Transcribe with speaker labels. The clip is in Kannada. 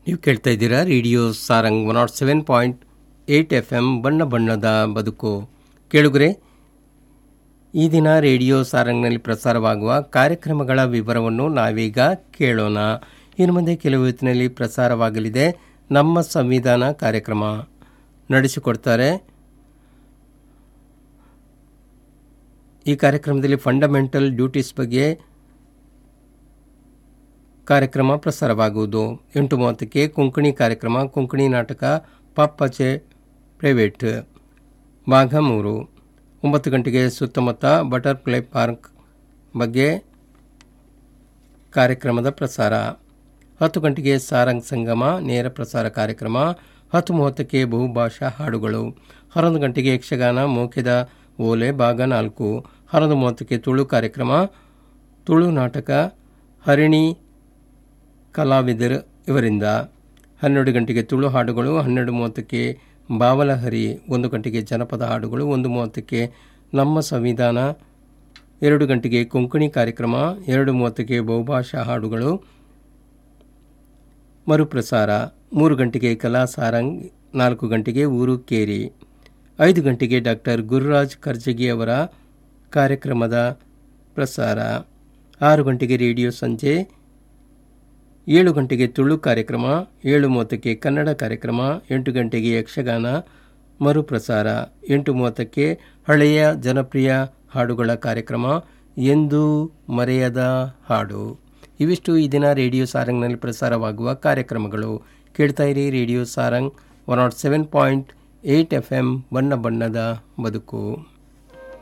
Speaker 1: ನೀವು ಕೇಳ್ತಾ ಇದ್ದೀರಾ radio Sarang one nought seven point eight F M ಬಣ್ಣ ಬಣ್ಣದ ಬದುಕು ಕೇಳುಗರೆ ಈ ದಿನ ರೇಡಿಯೋ ಸಾರಂಗ್ನಲ್ಲಿ ಪ್ರಸಾರವಾಗುವ ಕಾರ್ಯಕ್ರಮಗಳ ವಿವರವನ್ನು ನಾವೀಗ ಕೇಳೋಣ ಇನ್ನು ಮುಂದೆ ಕೆಲವು ಹೊತ್ತಿನಲ್ಲಿ ಪ್ರಸಾರವಾಗಲಿದೆ ನಮ್ಮ ಸಂವಿಧಾನ ಕಾರ್ಯಕ್ರಮ ನಡೆಸಿಕೊಡ್ತಾರೆ ಈ ಕಾರ್ಯಕ್ರಮದಲ್ಲಿ ಫಂಡಮೆಂಟಲ್ ಡ್ಯೂಟೀಸ್ ಬಗ್ಗೆ ಕಾರ್ಯಕ್ರಮ ಪ್ರಸಾರವಾಗುವುದು ಎಂಟು ಮೂವತ್ತಕ್ಕೆ ಕೊಂಕಣಿ ಕಾರ್ಯಕ್ರಮ ಕೊಂಕಣಿ ನಾಟಕ ಪಪ್ಪಚೆ ಪ್ರೈವೇಟ್ ಭಾಗ ಮೂರು ಒಂಬತ್ತು ಗಂಟೆಗೆ ಸುತ್ತಮುತ್ತ ಬಟರ್ಫ್ಲೈ ಪಾರ್ಕ್ ಬಗ್ಗೆ ಕಾರ್ಯಕ್ರಮದ ಪ್ರಸಾರ ಹತ್ತು ಗಂಟೆಗೆ ಸಾರಂಗ್ ಸಂಗಮ ನೇರ ಪ್ರಸಾರ ಕಾರ್ಯಕ್ರಮ ಹತ್ತು ಮೂವತ್ತಕ್ಕೆ ಬಹುಭಾಷಾ ಹಾಡುಗಳು ಹನ್ನೊಂದು ಗಂಟೆಗೆ ಯಕ್ಷಗಾನ ಮೋಕೆದ ಓಲೆ ಭಾಗ ನಾಲ್ಕು ಹನ್ನೊಂದು ಮೂವತ್ತಕ್ಕೆ ತುಳು ಕಾರ್ಯಕ್ರಮ ತುಳು ನಾಟಕ ಹರಿಣಿ ಕಲಾವಿದರು ಇವರಿಂದ ಹನ್ನೆರಡು ಗಂಟೆಗೆ ತುಳು ಹಾಡುಗಳು ಹನ್ನೆರಡು ಮೂವತ್ತಕ್ಕೆ ಬಾವಲಹರಿ ಒಂದು ಗಂಟೆಗೆ ಜನಪದ ಹಾಡುಗಳು ಒಂದು ಮೂವತ್ತಕ್ಕೆ ನಮ್ಮ ಸಂವಿಧಾನ ಎರಡು ಗಂಟೆಗೆ ಕೊಂಕಣಿ ಕಾರ್ಯಕ್ರಮ ಎರಡು ಮೂವತ್ತಕ್ಕೆ ಬಹುಭಾಷಾ ಹಾಡುಗಳು ಮರುಪ್ರಸಾರ ಮೂರು ಗಂಟೆಗೆ ಕಲಾ ಸಾರಂಗ್ ನಾಲ್ಕು ಗಂಟೆಗೆ ಊರು ಕೇರಿ ಐದು ಗಂಟೆಗೆ ಡಾಕ್ಟರ್ ಗುರುರಾಜ್ ಕರ್ಜಗಿ ಅವರ ಕಾರ್ಯಕ್ರಮದ ಪ್ರಸಾರ ಆರು ಗಂಟೆಗೆ ರೇಡಿಯೋ ಸಂಜೆ ಏಳು ಗಂಟೆಗೆ ತುಳು ಕಾರ್ಯಕ್ರಮ ಏಳು ಮೂವತ್ತಕ್ಕೆ ಕನ್ನಡ ಕಾರ್ಯಕ್ರಮ ಎಂಟು ಗಂಟೆಗೆ ಯಕ್ಷಗಾನ ಮರುಪ್ರಸಾರ ಎಂಟು ಮೂವತ್ತಕ್ಕೆ ಹಳೆಯ ಜನಪ್ರಿಯ ಹಾಡುಗಳ ಕಾರ್ಯಕ್ರಮ ಎಂದು ಮರೆಯದ ಹಾಡು ಇವಿಷ್ಟು ಈ ದಿನ ರೇಡಿಯೋ ಸಾರಂಗ್ನಲ್ಲಿ ಪ್ರಸಾರವಾಗುವ ಕಾರ್ಯಕ್ರಮಗಳು ಕೇಳ್ತಾ ಇರಿ radio Sarang one nought seven point eight F M ಬಣ್ಣ ಬಣ್ಣದ ಬದುಕು